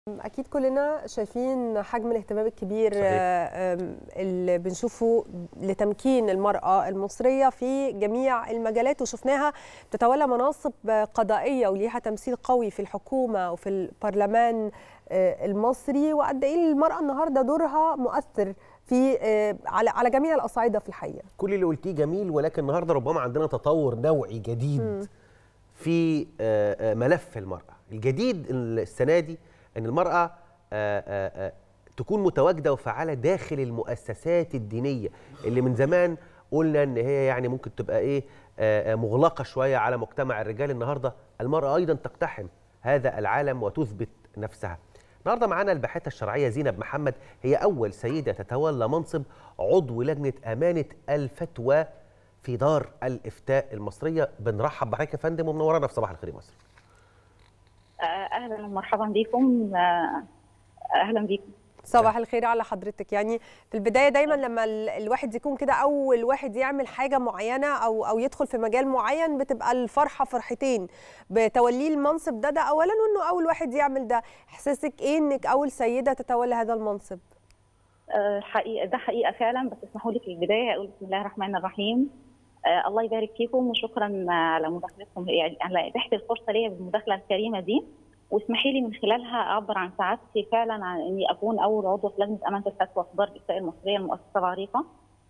اكيد كلنا شايفين حجم الاهتمام الكبير صحيح. آه، آم، اللي بنشوفه لتمكين المراه المصريه في جميع المجالات وشفناها بتتولى مناصب قضائيه وليها تمثيل قوي في الحكومه وفي البرلمان آه، المصري وقد ايه المراه النهارده دورها مؤثر في آه، على على جميع الاصعده في الحقيقه كل اللي قلتيه جميل ولكن النهارده ربما عندنا تطور نوعي جديد في آه، آه، ملف المرأة الجديد السنة دي أن المرأة آه، آه، آه، تكون متواجدة وفعالة داخل المؤسسات الدينية اللي من زمان قلنا أن هي يعني ممكن تبقى إيه آه، آه، مغلقة شوية على مجتمع الرجال النهاردة المرأة أيضا تقتحم هذا العالم وتثبت نفسها النهارده معانا الباحثة الشرعية زينب محمد هي أول سيدة تتولى منصب عضو لجنة أمانة الفتوى في دار الإفتاء المصرية بنرحب بحضرتك يا فندم ومنورانا في صباح الخير يا مصر آه، اهلا ومرحبا بكم آه، اهلا بكم صباح الخير على حضرتك يعني في البدايه دايما لما ال- الواحد يكون كده اول واحد يعمل حاجه معينه او او يدخل في مجال معين بتبقى الفرحه فرحتين بتوليه المنصب ده ده اولا وانه اول واحد يعمل ده احساسك ايه انك اول سيده تتولى هذا المنصب آه، حقيقة ده حقيقة فعلا بس اسمحوا لي في البداية أقول بسم الله الرحمن الرحيم آه، الله يبارك فيكم وشكرا على مداخلتكم يعني على إتاحة الفرصة ليا بالمداخلة الكريمة دي واسمحي لي من خلالها أعبر عن سعادتي فعلا عن إني أكون أول عضو في لجنة أمانة الفتوى في دار الإفتاء المصرية المؤسسة العريقة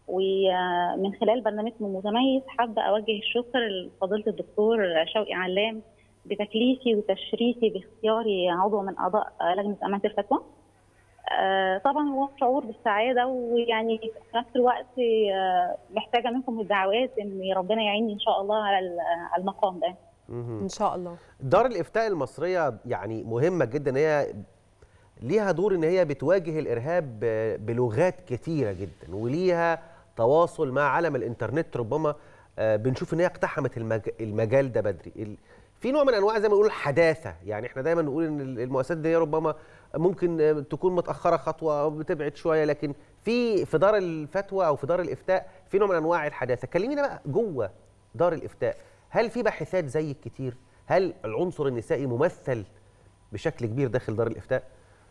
ومن خلال برنامجكم المتميز حابة أوجه الشكر لفضيلة الدكتور شوقي علام بتكليفي وتشريفي باختياري عضو من أعضاء لجنة أمانة الفتوى آه، طبعا هو شعور بالسعاده ويعني في نفس الوقت آه، محتاجه منكم الدعوات ان ربنا يعيني ان شاء الله على ال- على المقام ده ان شاء الله دار الإفتاء المصرية يعني مهمة جدا هي ليها دور ان هي بتواجه الارهاب ب- بلغات كتيره جدا وليها تواصل مع عالم الانترنت ربما آه، بنشوف ان هي اقتحمت المج- المجال ده بدري ال- في نوع من انواع زي ما نقول الحداثه يعني احنا دايما نقول ان ال- المؤسسات دي ربما ممكن آه، تكون متاخره خطوه او بتبعد شويه لكن في في دار الفتوى او في دار الافتاء في نوع من انواع الحداثه كلمينا بقى جوه دار الافتاء هل في باحثات زيك كتير هل العنصر النسائي ممثل بشكل كبير داخل دار الافتاء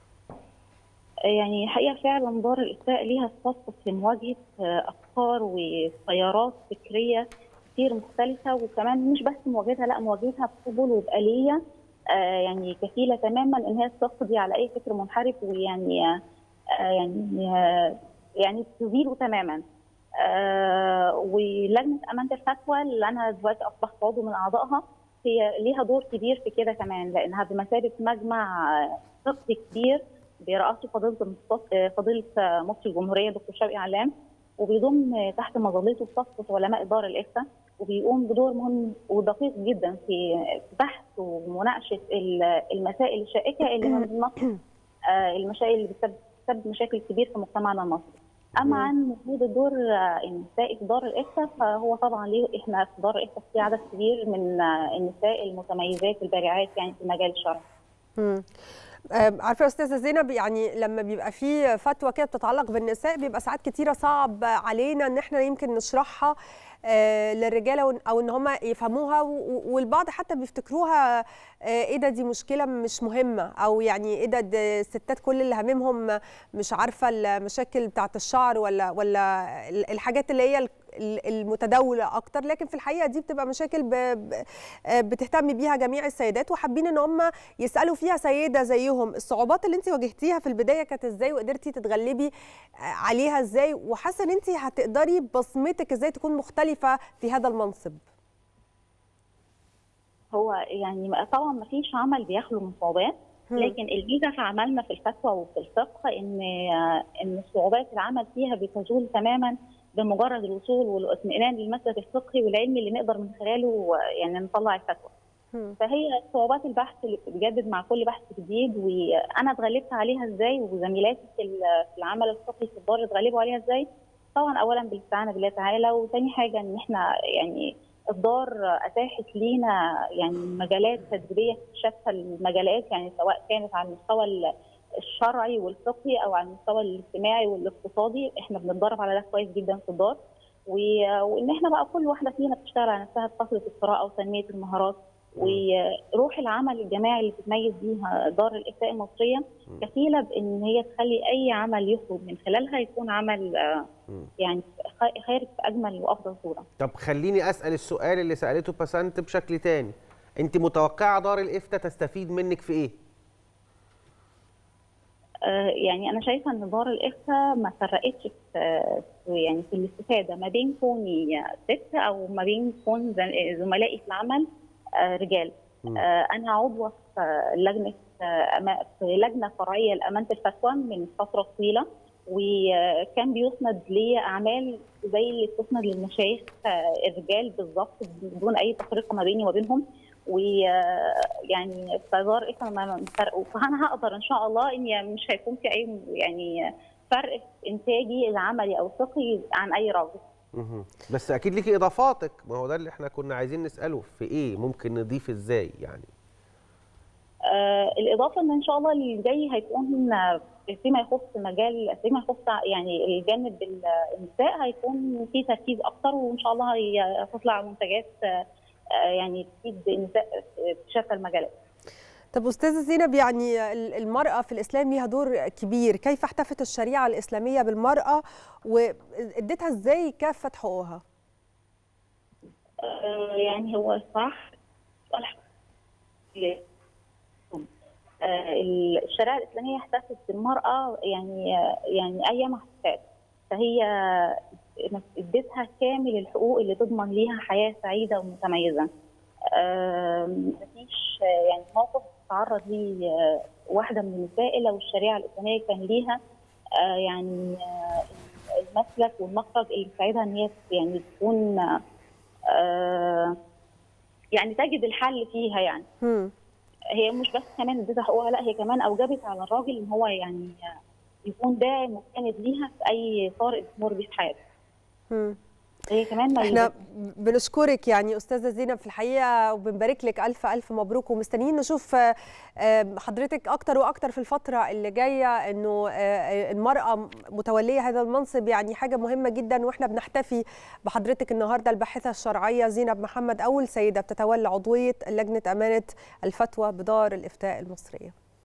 يعني حقيقه فعلا دار الافتاء ليها تخصص في مواجهه آه، افكار وتيارات فكريه كتير مختلفه وكمان مش بس مواجهتها لا مواجهتها بقبول وبآليه آه، يعني كفيله تماما ان هي تقضي على اي فكر منحرف ويعني آه، يعني آه، يعني تزيله تماما آه، ولجنه امانه الفتوى اللي انا دلوقتي اصبحت عضو من اعضائها هي ليها دور كبير في كده كمان لانها بمثابه مجمع آه، فقهي كبير برئاسه فضيله المصط- آه، فضيله آه، مفتي الجمهوريه دكتور شوقي علام وبيضم آه، تحت مظلته صفه علماء دار الافتاء وبيقوم بدور مهم ودقيق جدا في في بحث ومناقشه ال- المسائل الشائكه اللي من ضمنها آه، المشاكل اللي بتسبب بتسبب مشاكل كبير في مجتمعنا المصري. اما عن وجود الدور آه، النسائي في دار الافتاء فهو طبعا ليه احنا في دار الافتاء في عدد كبير من آه، النساء المتميزات البارعات يعني في المجال الشرعي. مم. آه، عارفه يا استاذه زينب يعني لما بيبقى في فتوى كده بتتعلق بالنساء بيبقى ساعات كتيره صعب علينا ان احنا يمكن نشرحها آه، للرجاله ون- او ان هم يفهموها و- و- والبعض حتى بيفتكروها آه، ايه ده دي مشكله مش مهمه او يعني ايه ده ده الستات كل اللي هاممهم مش عارفه المشاكل بتاعه الشعر ولا ولا ال- الحاجات اللي هي ال- ال- المتداوله اكتر لكن في الحقيقه دي بتبقى مشاكل ب- ب- آه، بتهتم بيها جميع السيدات وحابين ان هم يسالوا فيها سيده زيهم الصعوبات اللي انت واجهتيها في البدايه كانت ازاي وقدرتي تتغلبي آه، عليها ازاي وحاسه ان انت هتقدري بصمتك ازاي تكون مختلفه في هذا المنصب هو يعني طبعا ما فيش عمل بيخلو من صعوبات لكن الميزه في عملنا في الفتوى وفي الفقه ان ان صعوبات العمل فيها بتزول تماما بمجرد الوصول والاطمئنان للمسلك الفقهي والعلمي اللي نقدر من خلاله يعني نطلع الفتوى. مم. فهي صعوبات البحث اللي بتتجدد مع كل بحث جديد وانا اتغلبت عليها ازاي وزميلاتي في ال- في العمل الفقهي في الدار اتغلبوا عليها ازاي؟ طبعا اولا بالاستعانه بالله تعالى وثاني حاجه ان احنا يعني الدار اتاحت لينا يعني مجالات تدريبيه في شتى المجالات يعني سواء كانت على المستوى ال- الشرعي والفقهي او على المستوى الاجتماعي والاقتصادي احنا بنتدرب على ده كويس جدا في الدار و- وان احنا بقى كل واحده فينا بتشتغل على نفسها في فتره القراءه وتنميه المهارات وروح العمل الجماعي اللي بتتميز بيها دار الافتاء المصريه كفيله بان هي تخلي اي عمل يخرج من خلالها يكون عمل آه، مم. يعني خ- خارج في اجمل وافضل صوره. طب خليني اسال السؤال اللي سالته بسنت بشكل تاني انت متوقعه دار الافتاء تستفيد منك في ايه آه، يعني انا شايفه ان دار الافتاء ما فرقتش في في- يعني في الاستفاده ما بين كوني ست او ما بين كون زم- زملائي في العمل آه، رجال مم. آه، انا عضوه في لجنه آه، أما- في لجنه فرعيه لامانه الفتوى من فتره طويله وكان بيسند لي اعمال زي اللي بتسند للمشايخ آه، الرجال بالظبط بدون اي تفرقه ما بيني وما بينهم ويعني فدار اسم ما فرقوا فانا هقدر ان شاء الله ان مش هيكون في اي يعني فرق في انتاجي العملي او الفقهي عن اي راجل مهم. بس اكيد ليكي اضافاتك ما هو ده اللي احنا كنا عايزين نساله في ايه ممكن نضيف ازاي يعني آه الاضافه ان ان شاء الله اللي جاي هيكون آه، فيما يخص مجال فيما يخص يعني الجانب ال- النساء هيكون في تركيز اكتر وان شاء الله هي- هتطلع منتجات آه، آه، يعني تفيد النساء في شتى المجالات. طب استاذه زينب يعني ال- المراه في الاسلام ليها دور كبير كيف احتفت الشريعه الاسلاميه بالمراه واديتها ازاي كافه حقوقها آه، يعني هو صح سؤال حلو. آه، الشريعه الاسلاميه احتفت بالمراه يعني يعني ايام احتفال فهي اديتها كامل الحقوق اللي تضمن ليها حياه سعيده ومتميزه. آم، مفيش آه، يعني موقف تعرض ليه آه، واحده من النساء الا والشريعه الاسلاميه كان ليها آه، يعني آه، المسلك والمخرج اللي يساعدها ان هي يعني تكون آه، آه، يعني تجد الحل فيها يعني هم. هي مش بس كمان اديتها حقوقها لا هي كمان اوجبت على الراجل ان هو يعني يكون داعم وساند ليها في اي طارئ بتمر بيه في حياتها هم. هي كمان ما احنا بنشكرك يعني استاذه زينب في الحقيقه وبنبارك لك الف الف مبروك ومستنيين نشوف آه، آه، حضرتك اكتر واكتر في الفتره اللي جايه انه آه، المراه متوليه هذا المنصب يعني حاجه مهمه جدا واحنا بنحتفي بحضرتك النهارده الباحثه الشرعيه زينب محمد اول سيده بتتولى عضويه لجنه امانه الفتوى بدار الافتاء المصريه